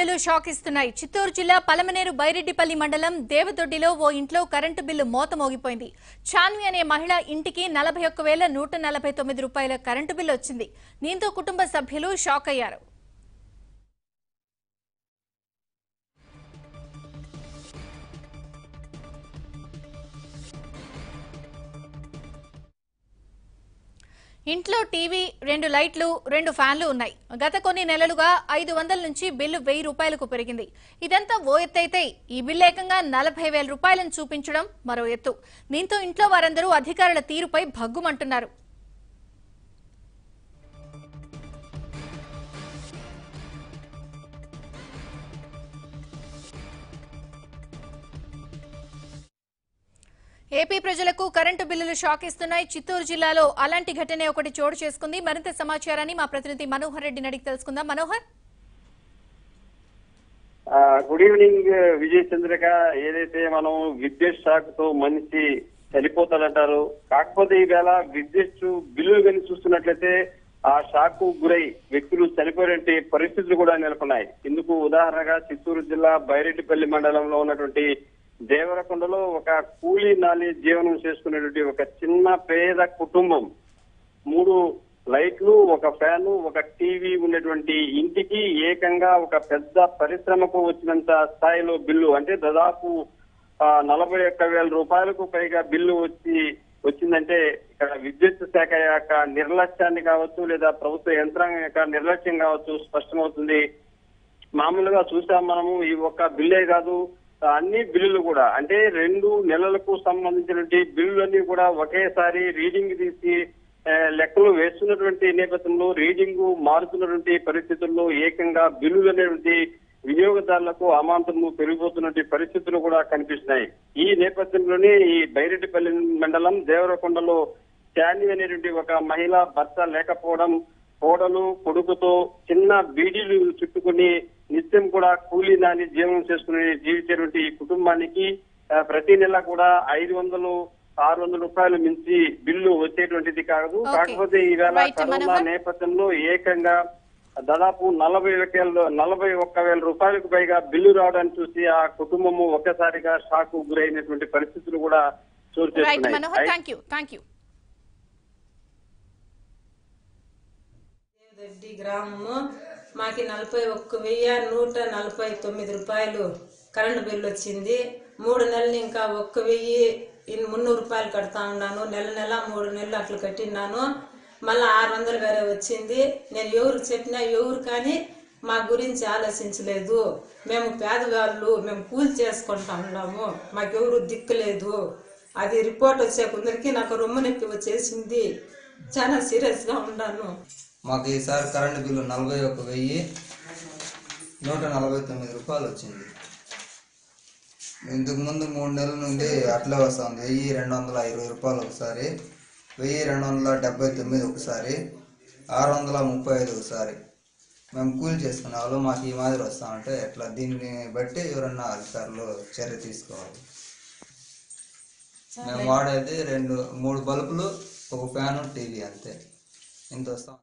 బిల్లులు షాక్ ఇస్తున్నాయి చిత్తూరు జిల్లా పలమనేరు బైరెడ్డిపల్లి మండలం దేవదొడ్డిలో ఓ ఇంట్లో కరెంటు బిల్లు మోత మోగిపోయింది చాన్వి అనే మహిళ ఇంటికి నలభై ఒక్క వేల నూట నలభై తొమ్మిది రూపాయల కరెంటు బిల్లు వచ్చింది దీంతో కుటుంబ సభ్యులు షాక్ అయ్యారు ఇంట్లో టీవీ రెండు లైట్లు రెండు ఫ్యాన్లు ఉన్నాయి గత కొన్ని నెలలుగా ఐదు వందల నుంచి బిల్లు వెయ్యి రూపాయలకు పెరిగింది ఇదంతా ఓ ఎత్తైతే ఈ బిల్లు ఏకంగా నలభై వేల రూపాయలను చూపించడం మరో ఎత్తు దీంతో ఇంట్లో వారందరూ అధికారుల తీరుపై భగ్గుమంటున్నారు ఏపీ ప్రజలకు కరెంటు బిల్లులు షాక్ ఇస్తున్నాయి చిత్తూరు జిల్లాలో అలాంటి ఘటనే ఒకటి చోటు చేసుకుంది మరింత సమాచారాన్ని మా ప్రతినిధి మనోహర్ రెడ్డిని అడిగి తెలుసుకుందాం మనోహర్ ఆ, గుడ్ ఈవినింగ్ విజయ్ చంద్రిక ఏదైతే మనం విద్యుత్ షాక్ తో మనిషి చనిపోతాడంటారు కాకపోతే ఈవేళ విద్యుత్ బిల్లులు కానీ చూస్తున్నట్లయితే ఆ షాక్ కు గురై వ్యక్తులు చనిపోయినటువంటి పరిస్థితులు కూడా నెలకొన్నాయి ఇందుకు ఉదాహరణగా చిత్తూరు జిల్లా బైరెడ్డిపల్లి మండలంలో ఉన్నటువంటి దేవరకొండలో ఒక కూలీ నాలి జీవనం చేసుకునేటువంటి ఒక చిన్న పేద కుటుంబం మూడు లైట్లు ఒక ఫ్యాను ఒక టీవీ ఉన్నటువంటి ఇంటికి ఏకంగా ఒక పెద్ద పరిశ్రమకు వచ్చినంత స్థాయిలో బిల్లు అంటే దాదాపు ఆ, నలభై ఒక్క వేల రూపాయలకు పైగా బిల్లు వచ్చి వచ్చిందంటే ఇక్కడ విద్యుత్ శాఖ యొక్క నిర్లక్ష్యాన్ని కావచ్చు లేదా ప్రభుత్వ యంత్రాంగం యొక్క నిర్లక్ష్యం కావచ్చు స్పష్టమవుతుంది మామూలుగా చూసాం మనము ఈ ఒక్క బిల్లే కాదు అన్ని బిల్లులు కూడా అంటే రెండు నెలలకు సంబంధించినటువంటి బిల్లులన్నీ కూడా ఒకేసారి రీడింగ్ తీసి ఆ, లెక్కలు వేస్తున్నటువంటి నేపథ్యంలో రీడింగ్ మారుతున్నటువంటి పరిస్థితుల్లో ఏకంగా బిల్లులు అనేటువంటి వినియోగదారులకు అమాంతము పెరిగిపోతున్నటువంటి పరిస్థితులు కూడా కనిపిస్తున్నాయి ఈ నేపథ్యంలోనే ఈ బైరెడ్డిపల్లి మండలం దేవరకొండలో శాని అనేటువంటి ఒక మహిళ భర్త లేకపోవడం కోడలు కొడుకుతో చిన్న బీడీలు చుట్టుకుని నిత్యం కూడా కూలీ నాని జీవనం చేసుకుని జీవించేటువంటి ఈ కుటుంబానికి ఆ, ప్రతి నెల కూడా ఐదు వందలు ఆరు వందల రూపాయలు మించి బిల్లు వచ్చేటువంటిది కాదు Okay. కాకపోతే ఈవేళ Right, కరోనా మనోహర్. నేపథ్యంలో ఏకంగా దాదాపు నలభై వేల నలభై ఒక్క వేల రూపాయలకు పైగా బిల్లు రావడాన్ని చూసి ఆ కుటుంబము ఒక్కసారిగా షాక్ గురైనటువంటి పరిస్థితులు కూడా చోటు రైట్ చేసుకున్నాయి Manohar thank you thank you Devadoddi గ్రామము మాకి నలభై ఒక్క వెయ్యి నూట నలభై తొమ్మిది రూపాయలు కరెంటు బిల్లు వచ్చింది మూడు నెలలు ఇంకా ఒక్క వెయ్యి ఇన్ మున్నూరు రూపాయలు కడతా ఉన్నాను నెల నెల మూడు నెలలు అట్లా కట్టినాను మళ్ళీ ఆరు వందలు వేరే వచ్చింది నేను ఎవరికి చెప్పినా ఎవరు కానీ మా గురించి ఆలోచించలేదు మేము పేదవాళ్ళు మేము కూలి చేసుకుంటా ఉన్నాము మాకెవరు దిక్కులేదు అది రిపోర్ట్ వచ్చే కొందరికి నాకు రొమ్ము నొప్పి వచ్చేసింది చాలా సీరియస్గా ఉన్నాను మాకు ఈసారి కరెంటు బిల్లు నలభై ఒక్క వెయ్యి నూట నలభై తొమ్మిది రూపాయలు వచ్చింది ఇంతకు ముందు మూడు నెలల నుండి అట్లే వస్తుంది వెయ్యి రెండు వందల ఇరవై రూపాయలు ఒకసారి వెయ్యి రెండు వందల డెబ్బై తొమ్మిది ఒకసారి ఆరు వందల ముప్పై ఐదు ఒకసారి మేము కూలి చేసుకునే వాళ్ళు మాకు ఈ మాదిరి వస్తామంటే ఎట్లా దీన్ని బట్టి ఎవరన్నా అధికారులు చర్య తీసుకోవాలి మేము వాడేది రెండు మూడు బల్బులు ఒక ఫ్యాను టీవీ అంతే ఇంత వస్తాం